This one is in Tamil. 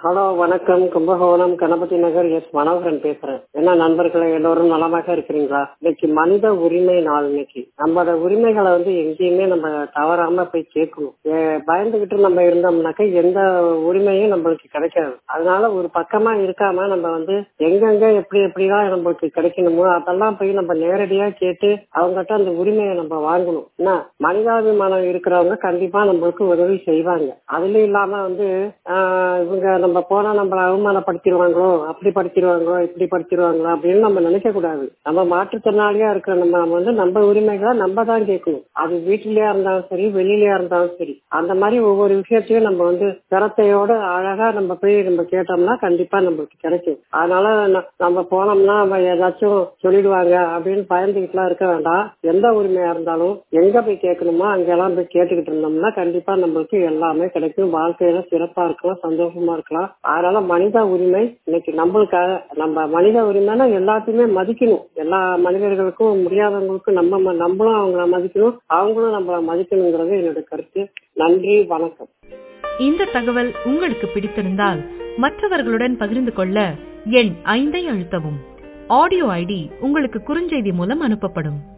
ஹலோ வணக்கம் கும்பகோணம் கணபதி நகர் எஸ் மனோகரன் பேசுறேன் என்ன நண்பர்களே எல்லோரும் நலமாக இருக்கிறீங்களா இன்னைக்கு மனித உரிமை நாள் இன்னைக்கு நம்மளோட உரிமைகளை வந்து எங்கேயுமே நம்ம தவறாம போய் கேட்கணும் ஏ- பயந்துகிட்டு நம்ம இருந்தோம்னாக்க எந்த உரிமையும் நம்மளுக்கு கிடைக்காது அதனால ஒரு பக்கமா இருக்காம நம்ம வந்து எங்கெங்க எப்படி எப்படிலாம் நம்மளுக்கு கிடைக்கணுமோ அதெல்லாம் போய் நம்ம நேரடியா கேட்டு அவங்ககிட்ட அந்த உரிமையை நம்ம வாங்கணும் என்ன மனிதாபிமானம் இருக்கிறவங்க கண்டிப்பா நம்மளுக்கு உதவி செய்வாங்க அதுலயும் இல்லாம வந்து ஆஹ் இவங்க நம்ம போனா நம்மள அவமானப்படுத்திடுவாங்களோ அப்படி படுத்திடுவாங்களோ இப்படி படுத்திடுவாங்களோ அப்படின்னு நம்ம நினைக்க கூடாது நம்ம மாற்றுத்திறனாளியா இருக்கிற நம்ம நம்ம வந்து நம்ம உரிமைகளை நம்ம தான் கேட்கணும் அது வீட்டிலயா இருந்தாலும் சரி வெளியிலயா இருந்தாலும் சரி அந்த மாதிரி ஒவ்வொரு விஷயத்தையும் நம்ம வந்து திறத்தையோட அழகா நம்ம போய் நம்ம கேட்டோம்னா கண்டிப்பா நம்மளுக்கு கிடைக்கும் அதனால ந- நம்ம போனோம்னா நம்ம ஏதாச்சும் சொல்லிடுவாங்க அப்படின்னு பயந்துகிட்டுலாம் இருக்க வேண்டாம் எந்த உரிமையா இருந்தாலும் எங்க போய் கேட்கணுமோ அங்கெல்லாம் போய் கேட்டுக்கிட்டு இருந்தோம்னா கண்டிப்பா நம்மளுக்கு எல்லாமே கிடைக்கும் வாழ்க்கையில சிறப்பா இருக்கலாம் சந்தோஷமா இருக்கலாம் அதனால மனித உரிமை இன்னைக்கு நம்மளுக்காக நம்ம மனித உரிமைனா எல்லாத்தையுமே மதிக்கணும் எல்லா மனிதர்களுக்கும் முடியாதவங்களுக்கும் நம்ம ம- நம்மளும் அவங்கள மதிக்கணும் அவங்களும் நம்மள மதிக்கணுங்கிறது என்னோட கருத்து நன்றி வணக்கம் இந்த தகவல் உங்களுக்கு பிடித்திருந்தால் மற்றவர்களுடன் பகிர்ந்து கொள்ள எண் ஐந்தை அழுத்தவும் ஆடியோ ஐடி உங்களுக்கு குறுஞ்செய்தி மூலம் அனுப்பப்படும்